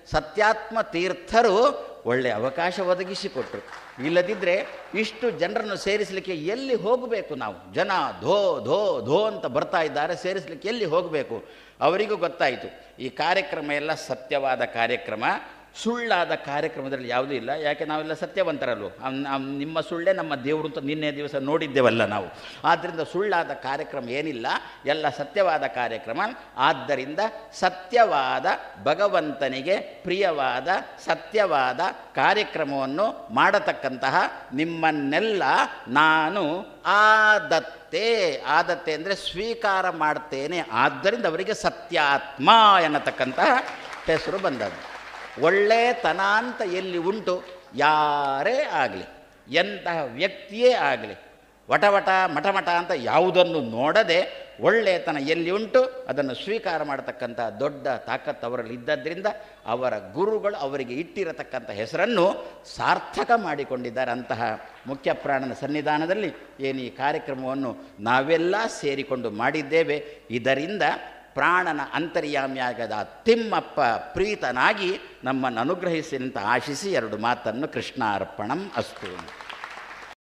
ಸತ್ಯಾತ್ಮ ತೀರ್ಥರು ಒಳ್ಳೆಯ ಅವಕಾಶ ಒದಗಿಸಿಕೊಟ್ರು ಇಲ್ಲದಿದ್ದರೆ ಇಷ್ಟು ಜನರನ್ನು ಸೇರಿಸಲಿಕ್ಕೆ ಎಲ್ಲಿ ಹೋಗಬೇಕು ನಾವು ಜನ ಧೋ ಧೋ ಧೋ ಅಂತ ಬರ್ತಾ ಇದ್ದಾರೆ ಸೇರಿಸಲಿಕ್ಕೆ ಎಲ್ಲಿ ಹೋಗಬೇಕು ಅವರಿಗೂ ಗೊತ್ತಾಯಿತು ಈ ಕಾರ್ಯಕ್ರಮ ಎಲ್ಲ ಸತ್ಯವಾದ ಕಾರ್ಯಕ್ರಮ ಸುಳ್ಳಾದ ಕಾರ್ಯಕ್ರಮದಲ್ಲಿ ಯಾವುದೂ ಇಲ್ಲ ಯಾಕೆ ನಾವೆಲ್ಲ ಸತ್ಯವಂತರಲ್ವ ಅಮ್- ಅಮ್- ನಿಮ್ಮ ಸುಳ್ಳೇ ನಮ್ಮ ದೇವರು ಅಂತ ನಿನ್ನೆ ದಿವಸ ನೋಡಿದ್ದೇವಲ್ಲ ನಾವು ಆದ್ದರಿಂದ ಸುಳ್ಳಾದ ಕಾರ್ಯಕ್ರಮ ಏನಿಲ್ಲ ಎಲ್ಲ ಸತ್ಯವಾದ ಕಾರ್ಯಕ್ರಮ ಆದ್ದರಿಂದ ಸತ್ಯವಾದ ಭಗವಂತನಿಗೆ ಪ್ರಿಯವಾದ ಸತ್ಯವಾದ ಕಾರ್ಯಕ್ರಮವನ್ನು ಮಾಡತಕ್ಕಂತಹ ನಿಮ್ಮನ್ನೆಲ್ಲ ನಾನು ಆದತ್ತೆ ಆದತ್ತೆ ಅಂದರೆ ಸ್ವೀಕಾರ ಮಾಡ್ತೇನೆ ಆದ್ದರಿಂದ ಅವರಿಗೆ ಸತ್ಯಾತ್ಮ ಎನ್ನತಕ್ಕಂತಹ ಹೆಸರು ಬಂದದ್ದು ಒಳ್ಳೆತನ ಅಂತ ಎಲ್ಲಿ ಉಂಟು ಯಾರೇ ಆಗಲಿ ಎಂತಹ ವ್ಯಕ್ತಿಯೇ ಆಗಲಿ ವಟವಟ ಮಠಮಠ ಅಂತ ಯಾವುದನ್ನು ನೋಡದೆ ಒಳ್ಳೆಯತನ ಎಲ್ಲಿ ಉಂಟು ಅದನ್ನು ಸ್ವೀಕಾರ ಮಾಡತಕ್ಕಂಥ ದೊಡ್ಡ ತಾಕತ್ತು ಅವರಲ್ಲಿ ಇದ್ದದ್ರಿಂದ ಅವರ ಗುರುಗಳು ಅವರಿಗೆ ಇಟ್ಟಿರತಕ್ಕಂಥ ಹೆಸರನ್ನು ಸಾರ್ಥಕ ಮಾಡಿಕೊಂಡಿದ್ದಾರೆ ಅಂತಹ ಮುಖ್ಯ ಪ್ರಾಣನ ಸನ್ನಿಧಾನದಲ್ಲಿ ಏನು ಈ ಕಾರ್ಯಕ್ರಮವನ್ನು ನಾವೆಲ್ಲ ಸೇರಿಕೊಂಡು ಮಾಡಿದ್ದೇವೆ ಇದರಿಂದ ಪ್ರಾಣನ ಅಂತರ್ಯಾಮಿಯಾಗದ ತಿಮ್ಮಪ್ಪ ಪ್ರೀತನಾಗಿ ನಮ್ಮನ್ನು ಅನುಗ್ರಹಿಸಿ ಅಂತ ಆಶಿಸಿ ಎರಡು ಮಾತನ್ನು ಕೃಷ್ಣಾರ್ಪಣಂ ಅಸ್ತು